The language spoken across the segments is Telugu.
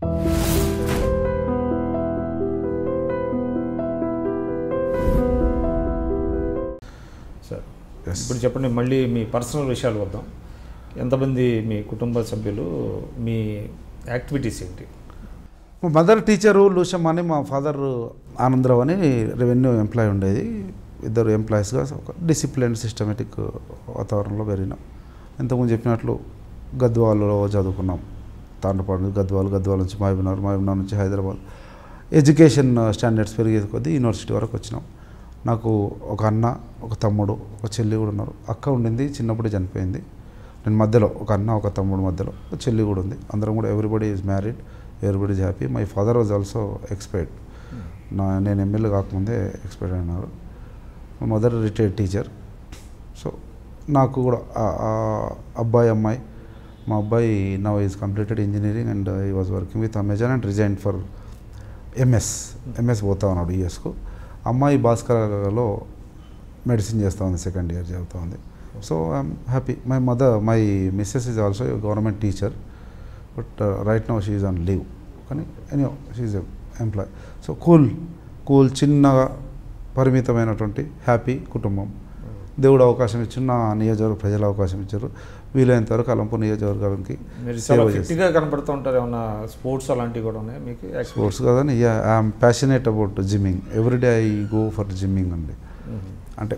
Sir Yes. ఇప్పుడు చెప్పండి మళ్ళీ మీ పర్సనల్ విషయాలు వద్దాం ఎంతమంది మీ కుటుంబ సభ్యులు మీ యాక్టివిటీస్ ఏంటి మా మదర్ టీచరు లూషమ్మ అని మా ఫాదర్ ఆనందరావు అని రెవెన్యూ ఎంప్లాయ్ ఉండేది ఇద్దరు ఎంప్లాయీస్గా ఒక డిసిప్లిన్ సిస్టమేటిక్ వాతావరణంలో పెరిగినాం ఇంతకుముందు చెప్పినట్లు గద్వాలలో చదువుకున్నాం తాండపాడు నుంచి గద్వాలు గద్వాల నుంచి మహబూబ్నగర్ మహబూబ్నగర్ నుంచి హైదరాబాద్ ఎడ్యుకేషన్ స్టాండర్డ్స్ పెరిగేది కొద్దీ యూనివర్సిటీ వరకు వచ్చినాం నాకు ఒక అన్న ఒక తమ్ముడు ఒక చెల్లి కూడా ఉన్నారు అక్క ఉండింది చిన్నప్పుడే చనిపోయింది నేను మధ్యలో ఒక అన్న ఒక తమ్ముడు మధ్యలో ఒక చెల్లి కూడా ఉంది అందరం కూడా everybody is married everybody is happy my father was also expired నా నేను ఎమ్మెల్యే కాకముందే ఎక్స్పైర్డ్ అయినారు మా మదర్ రిటైర్డ్ టీచర్ సో నాకు కూడా ఆ- ఆ అబ్బాయి అమ్మాయి మా అబ్బాయి now is completed engineering and he was working with Amazon and resign for MS MS పోతా ఉన్నాడు యూఎస్కు అమ్మాయి భాస్కర్లో మెడిసిన్ చేస్తూ ఉంది సెకండ్ ఇయర్ చదువుతూ ఉంది so I'm happy my mother my missus is also government teacher but right now she on leave కానీ any she employ so cool cool చిన్నగా పరిమితమైనటువంటి హ్యాపీ కుటుంబం దేవుడు అవకాశం ఇచ్చిన నా నియోజకవర్గ ప్రజలు అవకాశం ఇచ్చారు వీలైనంత వరకు అలంపూర్ నియోజకవర్గానికి మీరు సేవ చాలా చేస్తాను ఫిట్గా కనపడుతూ ఉంటారు ఏమన్నా స్పోర్ట్స్ అలాంటివి కూడా ఉన్నాయి మీకు స్పోర్ట్స్ కదని I'm passionate about gymming everyday I go for gymming అండి అంటే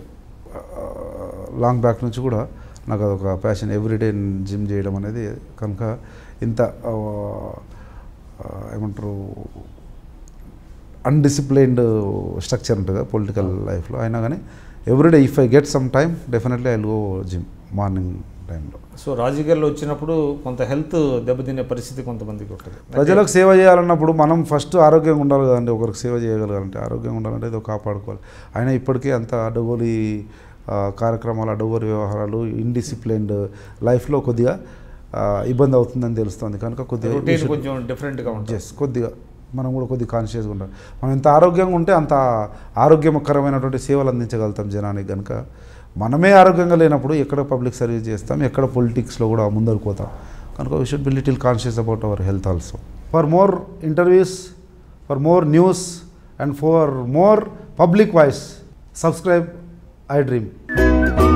లాంగ్ బ్యాక్ నుంచి కూడా నాకు అదొక ప్యాషన్ ఎవ్రీడే జిమ్ చేయడం అనేది కనుక ఇంత ఆ, ఆ, ఏమంటారు అన్డిసిప్లైన్డ్ స్ట్రక్చర్ ఉంటుంది పొలిటికల్ లైఫ్లో అయినా కానీ everyday if I get some time definitely I go gym morning టైంలో సో రాజకీయాల్లో వచ్చినప్పుడు కొంత హెల్త్ దెబ్బతినే పరిస్థితి కొంతమందికి ఉంటుంది ప్రజలకు సేవ చేయాలన్నప్పుడు మనం ఫస్ట్ ఆరోగ్యంగా ఉండాలి కదండి ఒకరికి సేవ చేయగలగాలంటే ఆరోగ్యంగా ఉండాలంటే ఏదో కాపాడుకోవాలి అయినా ఇప్పటికే అంత అడ్డగోలి ఆ, కార్యక్రమాలు అడ్డగోలి వ్యవహారాలు ఇండిసిప్లైన్డ్ లైఫ్లో కొద్దిగా ఆ, ఇబ్బంది అవుతుందని తెలుస్తుంది కనుక కొద్దిగా we రొటీన్ should- కొంచెం డిఫరెంట్గా ఉంటుంది ఎస్ కొద్దిగా మనం కూడా కొద్దిగా కాన్షియస్గా ఉండాలి మనం ఎంత ఆరోగ్యంగా ఉంటే అంత ఆరోగ్యకరమైనటువంటి సేవలు అందించగలుగుతాం జనానికి కనుక మనమే ఆరోగ్యంగా లేనప్పుడు ఎక్కడ పబ్లిక్ సర్వీస్ చేస్తాం ఎక్కడ పొలిటిక్స్లో కూడా ముందరకు పోతాం కనుక we should be little conscious about our health also for more interviews for more news and for more public voice subscribe I dream